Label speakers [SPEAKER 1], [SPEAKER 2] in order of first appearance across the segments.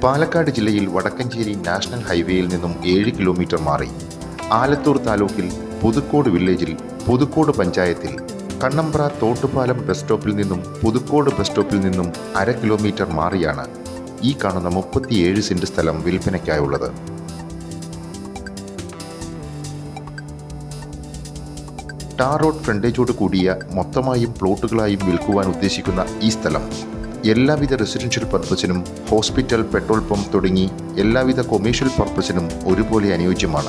[SPEAKER 1] പാലക്കാട് ജില്ലയിൽ വടക്കഞ്ചേരി നാഷണൽ ഹൈവേയിൽ നിന്നും ഏഴ് കിലോമീറ്റർ മാറി ആലത്തൂർ താലൂക്കിൽ പുതുക്കോട് വില്ലേജിൽ പുതുക്കോട് പഞ്ചായത്തിൽ കണ്ണമ്പ്ര തോട്ടുപാലം ബസ് സ്റ്റോപ്പിൽ നിന്നും പുതുക്കോട് ബസ് സ്റ്റോപ്പിൽ നിന്നും അര കിലോമീറ്റർ മാറിയാണ് ഈ കാണുന്ന മുപ്പത്തിയേഴ് സെന്റ് സ്ഥലം വിൽപ്പനയ്ക്കായുള്ളത് ടാർ റോഡ് ഫ്രണ്ടേജോട് കൂടിയ മൊത്തമായും പ്ലോട്ടുകളായും വിൽക്കുവാൻ ഉദ്ദേശിക്കുന്ന ഈ സ്ഥലം എല്ലാവിധ റെസിഡൻഷ്യൽ പർപ്പസിനും ഹോസ്പിറ്റൽ പെട്രോൾ പമ്പ് തുടങ്ങി എല്ലാവിധ കൊമേഴ്ഷ്യൽ പർപ്പസിനും ഒരുപോലെ അനുയോജ്യമാണ്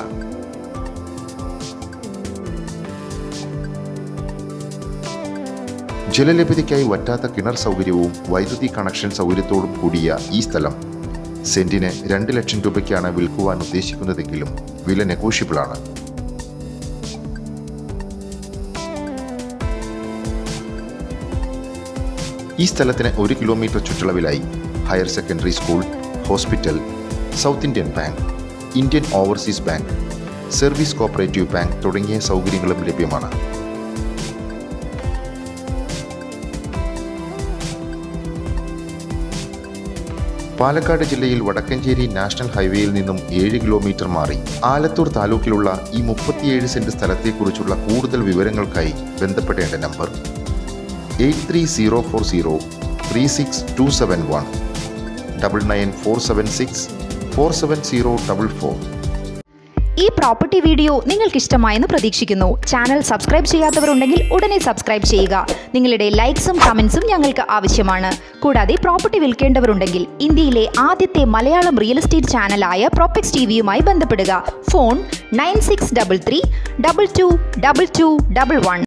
[SPEAKER 1] ജലലഭ്യതയ്ക്കായി വറ്റാത്ത കിണർ സൗകര്യവും വൈദ്യുതി കണക്ഷൻ സൗകര്യത്തോടും കൂടിയ ഈ സ്ഥലം സെന്റിന് രണ്ട് ലക്ഷം രൂപയ്ക്കാണ് വിൽക്കുവാൻ ഉദ്ദേശിക്കുന്നതെങ്കിലും വില നെഗോഷ്യബിൾ ആണ് ഈ സ്ഥലത്തിന് ഒരു കിലോമീറ്റർ ചുറ്റളവിലായി higher secondary school hospital South Indian Bank Indian Overseas Bank service cooperative bank തുടങ്ങിയ സൗകര്യങ്ങളും ലഭ്യമാണ് പാലക്കാട് ജില്ലയിൽ വടക്കഞ്ചേരി നാഷണൽ ഹൈവേയിൽ നിന്നും ഏഴ് കിലോമീറ്റർ മാറി ആലത്തൂർ താലൂക്കിലുള്ള ഈ മുപ്പത്തിയേഴ് സെന്റ് സ്ഥലത്തെക്കുറിച്ചുള്ള കൂടുതൽ വിവരങ്ങൾക്കായി ബന്ധപ്പെടേണ്ട number eight three zero four zero three six two seven one double nine four seven six four seven zero double four
[SPEAKER 2] ഈ പ്രോപ്പർട്ടി വീഡിയോ നിങ്ങൾക്ക് ഇഷ്ടമായെന്ന് പ്രതീക്ഷിക്കുന്നു ചാനൽ സബ്സ്ക്രൈബ് ചെയ്യാത്തവരുണ്ടെങ്കിൽ ഉടനെ സബ്സ്ക്രൈബ് ചെയ്യുക നിങ്ങളുടെ ലൈക്സും കമൻസും ഞങ്ങൾക്ക് ആവശ്യമാണ് കൂടാതെ പ്രോപ്പർട്ടി വിൽക്കേണ്ടവരുണ്ടെങ്കിൽ ഇന്ത്യയിലെ ആദ്യത്തെ മലയാളം റിയൽ എസ്റ്റേറ്റ് ചാനലായ പ്രോപ്പക്സ് ടി വിയുമായി ബന്ധപ്പെടുക phone nine six double three double two double two double one